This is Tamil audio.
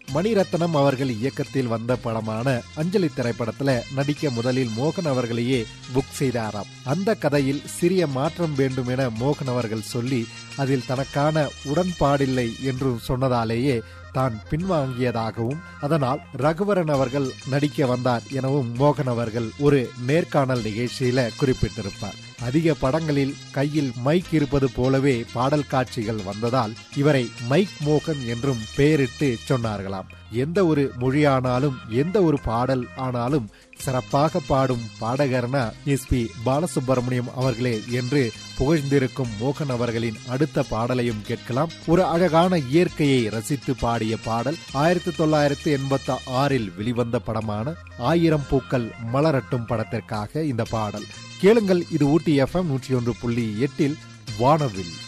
மணிரத்னம் அவர்கள் இயக்கத்தில் வந்த படமான அஞ்சலி திரைப்படத்துல நடிக்க முதலில் மோகன் அவர்களையே புக் செய்தாராம் அந்த கதையில் சிறிய மாற்றம் வேண்டும் என மோகன் அவர்கள் சொல்லி அதில் தனக்கான உடன்பாடில்லை என்று சொன்னதாலேயே தான் பின்வாங்கியதாகவும் அதனால் ரகுவரன் அவர்கள் நடிக்க வந்தார் எனவும் மோகன் அவர்கள் ஒரு நேர்காணல் நிகழ்ச்சியில குறிப்பிட்டிருப்பார் அதிக படங்களில் கையில் மைக் இருப்பது போலவே பாடல் காட்சிகள் வந்ததால் இவரை மைக் மோகன் என்றும் பெயரிட்டு சொன்னார்களாம் எந்த ஒரு மொழியானாலும் எந்த ஒரு பாடல் ஆனாலும் சிறப்பாக பாடும் பாடகர்னா எஸ் பி பாலசுப்ரமணியம் அவர்களே என்று புகழ்ந்திருக்கும் மோகன் அவர்களின் அடுத்த பாடலையும் கேட்கலாம் ஒரு அழகான இயற்கையை ரசித்து பாடிய பாடல் ஆயிரத்தி தொள்ளாயிரத்தி எண்பத்தி ஆறில் வெளிவந்த படமான ஆயிரம் பூக்கள் மலரட்டும் படத்திற்காக இந்த பாடல் கேளுங்கள் இது ஊட்டி எஃப்எம் நூற்றி ஒன்று புள்ளி எட்டில் வானவில்